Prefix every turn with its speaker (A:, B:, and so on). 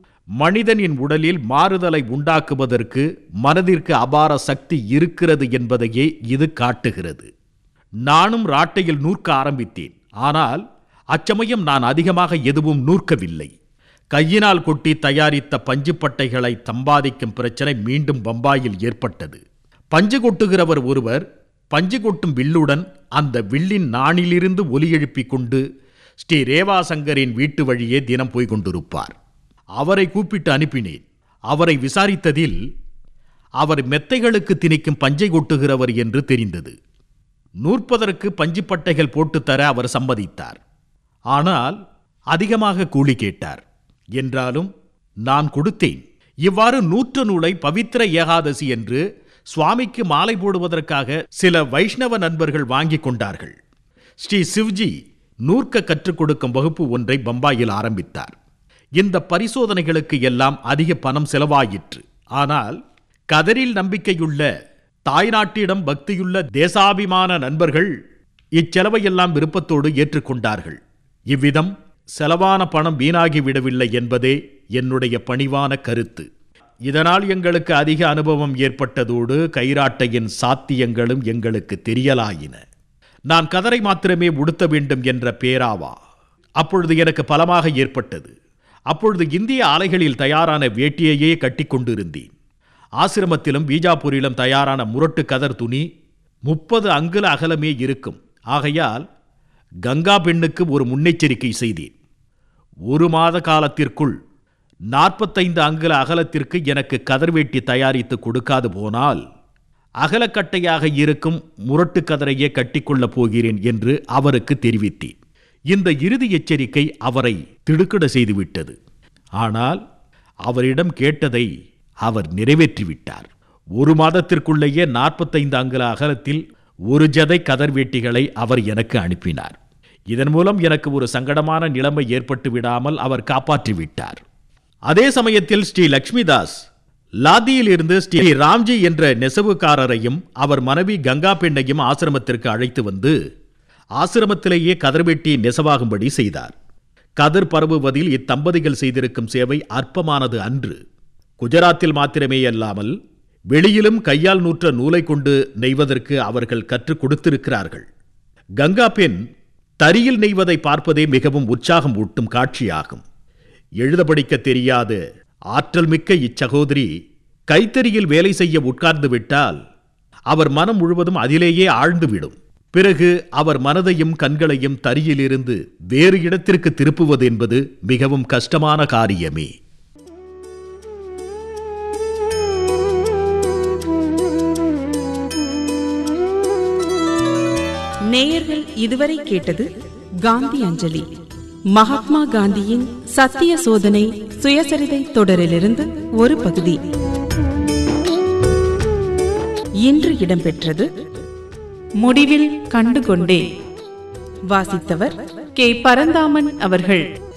A: மனிதனின் உடலில் மாறுதலை உண்டாக்குவதற்கு மனதிற்கு அபார சக்தி இருக்கிறது என்பதையே இது காட்டுகிறது நானும் ராட்டையில் நூற்க ஆரம்பித்தேன் ஆனால் அச்சமயம் நான் அதிகமாக எதுவும் நூற்கவில்லை கையினால் கொட்டி தயாரித்த பஞ்சுப்பட்டைகளை சம்பாதிக்கும் பிரச்சனை மீண்டும் பம்பாயில் ஏற்பட்டது பஞ்சு கொட்டுகிறவர் ஒருவர் பஞ்சு கொட்டும் வில்லுடன் அந்த வில்லின் நாணிலிருந்து ஒலி எழுப்பிக் கொண்டு ஸ்ரீ ரேவாசங்கரின் வீட்டு வழியே தினம் போய்க் கொண்டிருப்பார் அவரை கூப்பிட்டு அனுப்பினேன் அவரை விசாரித்ததில் அவர் மெத்தைகளுக்கு திணிக்கும் பஞ்சை கொட்டுகிறவர் என்று தெரிந்தது நூற்பதற்கு பஞ்சுப்பட்டைகள் போட்டுத் தர அவர் சம்மதித்தார் ஆனால் அதிகமாக கூலி கேட்டார் என்றாலும் நான் கொடுத்தேன் இவ்வாறு நூற்று நூலை பவித்திர ஏகாதசி என்று சுவாமிக்கு மாலை போடுவதற்காக சில வைஷ்ணவ நண்பர்கள் வாங்கிக் கொண்டார்கள் ஸ்ரீ சிவ்ஜி நூற்க கற்றுக் கொடுக்கும் வகுப்பு ஒன்றை பம்பாயில் ஆரம்பித்தார் இந்த பரிசோதனைகளுக்கு எல்லாம் அதிக பணம் செலவாயிற்று ஆனால் கதரில் நம்பிக்கையுள்ள தாய்நாட்டிடம் பக்தியுள்ள தேசாபிமான நண்பர்கள் இச்செலவையெல்லாம் விருப்பத்தோடு ஏற்றுக்கொண்டார்கள் இவ்விதம் செலவான பணம் வீணாகி விடவில்லை என்பதே என்னுடைய பணிவான கருத்து இதனால் எங்களுக்கு அதிக அனுபவம் ஏற்பட்டதோடு கைராட்டையின் சாத்தியங்களும் எங்களுக்கு தெரியலாயின நான் கதரை மாத்திரமே உடுத்த வேண்டும் என்ற பேராவா அப்பொழுது எனக்கு பலமாக ஏற்பட்டது அப்பொழுது இந்திய ஆலைகளில் தயாரான வேட்டியையே கட்டிக்கொண்டிருந்தேன் ஆசிரமத்திலும் பீஜாப்பூரிலும் தயாரான முரட்டு கதர் துணி முப்பது அங்குல அகலமே இருக்கும் ஆகையால் கங்கா பெண்ணுக்கு ஒரு முன்னெச்சரிக்கை செய்தேன் ஒரு மாத காலத்திற்குள் நாற்பத்தைந்து அங்குல அகலத்திற்கு எனக்கு கதர்வேட்டி தயாரித்து கொடுக்காது போனால் அகலக்கட்டையாக இருக்கும் முரட்டு கதரையே கட்டிக்கொள்ளப் போகிறேன் என்று அவருக்கு தெரிவித்தேன் இந்த இறுதி எச்சரிக்கை அவரை திடுக்கிட செய்துவிட்டது ஆனால் அவரிடம் கேட்டதை அவர் நிறைவேற்றிவிட்டார் ஒரு மாதத்திற்குள்ளேயே நாற்பத்தைந்து அங்குல அகலத்தில் ஒரு ஜதை கதர்வேட்டிகளை அவர் எனக்கு அனுப்பினார் இதன் மூலம் எனக்கு ஒரு சங்கடமான நிலைமை ஏற்பட்டு விடாமல் அவர் காப்பாற்றி விட்டார் அதே சமயத்தில் ஸ்ரீ லக்ஷ்மிதாஸ் லாதியில் இருந்து ஸ்ரீ ராம்ஜி என்ற நெசவுக்காரரையும் அவர் மனைவி கங்கா பெண்ணையும் ஆசிரமத்திற்கு அழைத்து வந்து ஆசிரமத்திலேயே கதர்வெட்டி நெசவாகும்படி செய்தார் கதிர் பரவுவதில் இத்தம்பதிகள் செய்திருக்கும் சேவை அற்பமானது அன்று குஜராத்தில் மாத்திரமே அல்லாமல் வெளியிலும் கையால் நூற்ற நூலை கொண்டு நெய்வதற்கு அவர்கள் கற்றுக் கொடுத்திருக்கிறார்கள் கங்கா பெண் தரியில் நெய்வதை பார்ப்பதே மிகவும் உற்சாகம் ஊட்டும் காட்சியாகும் எழுத படிக்க தெரியாத ஆற்றல் மிக்க இச்சகோதரி கைத்தறியில் வேலை செய்ய உட்கார்ந்து விட்டால் அவர் மனம் முழுவதும் அதிலேயே ஆழ்ந்துவிடும் பிறகு அவர் மனதையும் கண்களையும் தரியிலிருந்து வேறு இடத்திற்கு திருப்புவது என்பது மிகவும் கஷ்டமான காரியமே
B: நேயர்கள் இதுவரை கேட்டது காந்தி அஞ்சலி மகாத்மா காந்தியின் சத்திய சோதனை சுயசரிதை தொடரிலிருந்து ஒரு பகுதி இன்று இடம்பெற்றது முடிவில் கண்டுகொண்டே வாசித்தவர் கே பரந்தாமன் அவர்கள்